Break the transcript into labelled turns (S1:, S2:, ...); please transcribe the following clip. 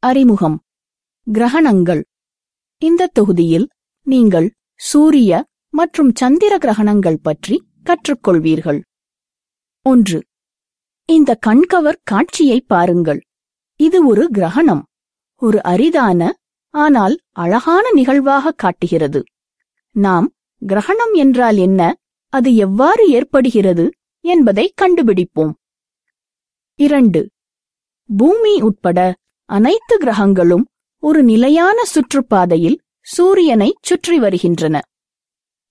S1: அறிமுகம் கிரகணங்கள் இந்த தொகுதியில் நீங்கள் சூரிய மற்றும் சந்திர கிரகணங்கள் பற்றி கற்றுக்கொள்வீர்கள் ஒன்று இந்த கண்கவர் காட்சியை பாருங்கள் இது ஒரு கிரகணம் ஒரு அரிதான ஆனால் அழகான நிகழ்வாக காட்டுகிறது நாம் கிரகணம் என்றால் என்ன அது எவ்வாறு ஏற்படுகிறது என்பதை கண்டுபிடிப்போம் இரண்டு பூமி உட்பட அனைத்து கிரகங்களும் ஒரு நிலையான சுற்றுப்பாதையில் சூரியனை சுற்றி வருகின்றன